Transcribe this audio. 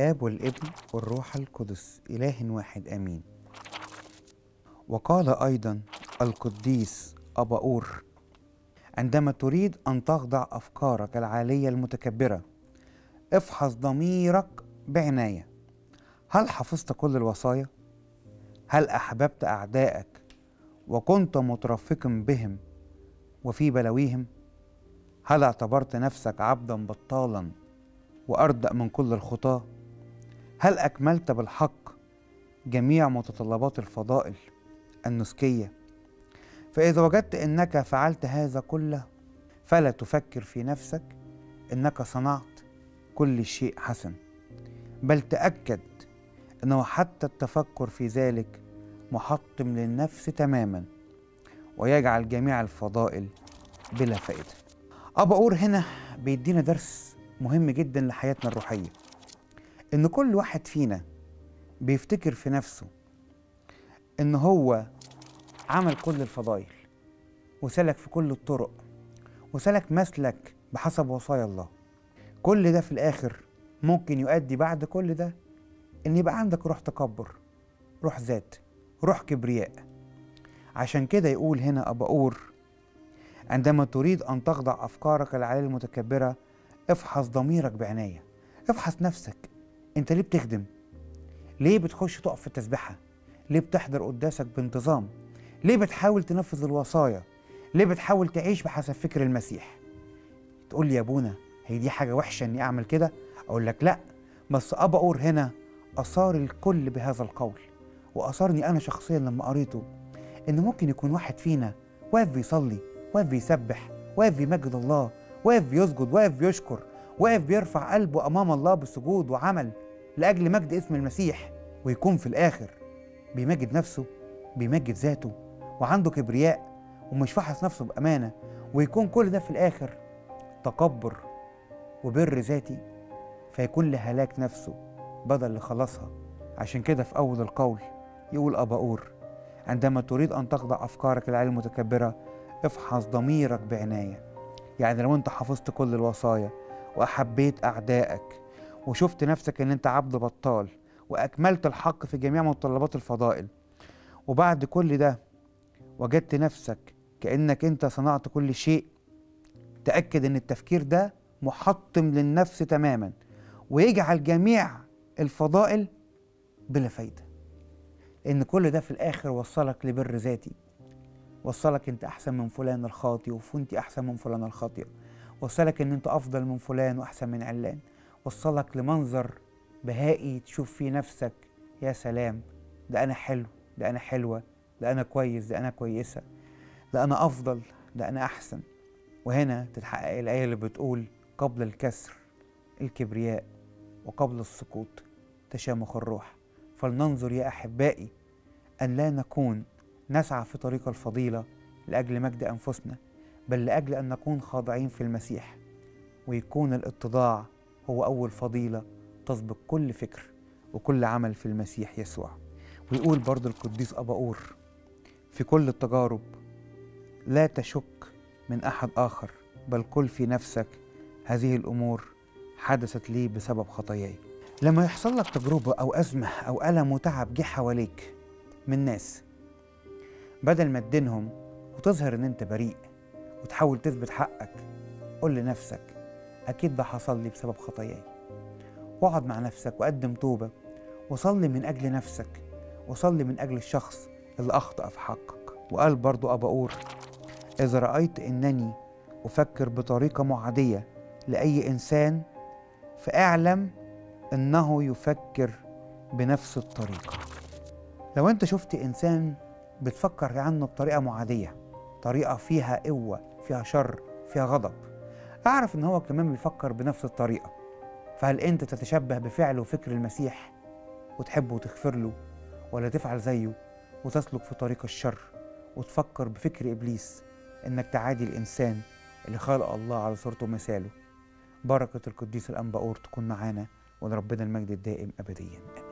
الآب والابن والروح القدس إله واحد آمين وقال أيضا القديس أباؤور عندما تريد أن تخضع أفكارك العالية المتكبرة افحص ضميرك بعناية هل حفظت كل الوصايا؟ هل أحببت أعدائك وكنت مترفقا بهم وفي بلويهم؟ هل اعتبرت نفسك عبدا بطالا وأردأ من كل الخطاة؟ هل أكملت بالحق جميع متطلبات الفضائل النسكية؟ فإذا وجدت أنك فعلت هذا كله فلا تفكر في نفسك أنك صنعت كل شيء حسن بل تأكد أنه حتى التفكر في ذلك محطم للنفس تماما ويجعل جميع الفضائل بلا فائدة أبا أور هنا بيدينا درس مهم جدا لحياتنا الروحية إن كل واحد فينا بيفتكر في نفسه إن هو عمل كل الفضائل وسلك في كل الطرق وسلك مسلك بحسب وصايا الله كل ده في الآخر ممكن يؤدي بعد كل ده إن يبقى عندك روح تكبر روح ذات روح كبرياء عشان كده يقول هنا أباؤور عندما تريد أن تخضع أفكارك العالية المتكبرة افحص ضميرك بعناية افحص نفسك انت ليه بتخدم ليه بتخش تقف في التسبيحة ليه بتحضر قداسك بانتظام ليه بتحاول تنفذ الوصايا ليه بتحاول تعيش بحسب فكر المسيح تقول لي يا ابونا هي دي حاجة وحشة اني اعمل كده اقول لك لا بس ابا اور هنا اثار الكل بهذا القول واثارني انا شخصيا لما قريته ان ممكن يكون واحد فينا واقف بيصلي واقف بيسبح واقف بيمجد الله واقف بيسجد واقف بيشكر واقف بيرفع قلبه امام الله بسجود وعمل لاجل مجد اسم المسيح ويكون في الاخر بيمجد نفسه بيمجد ذاته وعنده كبرياء ومش فحص نفسه بامانه ويكون كل ده في الاخر تكبر وبر ذاتي فيكون لهلاك نفسه بدل لخلاصها عشان كده في اول القول يقول اباؤور عندما تريد ان تخضع افكارك العالية المتكبره افحص ضميرك بعنايه يعني لو انت حفظت كل الوصايا واحبيت اعدائك وشفت نفسك ان انت عبد بطال واكملت الحق في جميع متطلبات الفضائل وبعد كل ده وجدت نفسك كانك انت صنعت كل شيء تاكد ان التفكير ده محطم للنفس تماما ويجعل جميع الفضائل بلا فايده لان كل ده في الاخر وصلك لبر ذاتي وصلك انت احسن من فلان الخاطي وانت احسن من فلان الخاطئه وصلك ان انت افضل من فلان واحسن من علان وصلك لمنظر بهائي تشوف فيه نفسك يا سلام ده انا حلو ده انا حلوه ده انا كويس ده انا كويسه ده انا افضل ده انا احسن وهنا تتحقق الايه اللي بتقول قبل الكسر الكبرياء وقبل السقوط تشامخ الروح فلننظر يا احبائي ان لا نكون نسعى في طريق الفضيله لاجل مجد انفسنا بل لاجل ان نكون خاضعين في المسيح ويكون الاتضاع هو اول فضيله تسبق كل فكر وكل عمل في المسيح يسوع ويقول برضو القديس أباؤور في كل التجارب لا تشك من أحد آخر بل كل في نفسك هذه الأمور حدثت لي بسبب خطاياي لما يحصل لك تجربة أو أزمة أو ألم وتعب جه حواليك من ناس بدل ما تدينهم وتظهر إن أنت بريء وتحاول تثبت حقك قول لنفسك أكيد ده حصل لي بسبب خطاياي واقعد مع نفسك وقدم توبة وصلي من أجل نفسك وصلي من أجل الشخص اللي أخطأ في حقك وقال برضو أباؤور إذا رأيت أنني أفكر بطريقة معادية لأي إنسان فاعلم أنه يفكر بنفس الطريقة لو أنت شفت إنسان بتفكر عنه بطريقة معادية طريقة فيها قوة فيها شر فيها غضب اعرف ان هو كمان بيفكر بنفس الطريقة فهل انت تتشبه بفعل وفكر المسيح وتحبه وتغفر له ولا تفعل زيه وتسلك في طريق الشر وتفكر بفكر ابليس انك تعادي الانسان اللي خلق الله على صورته ومثاله بركة القديس الأنباؤور تكون معانا ولربنا المجد الدائم أبديا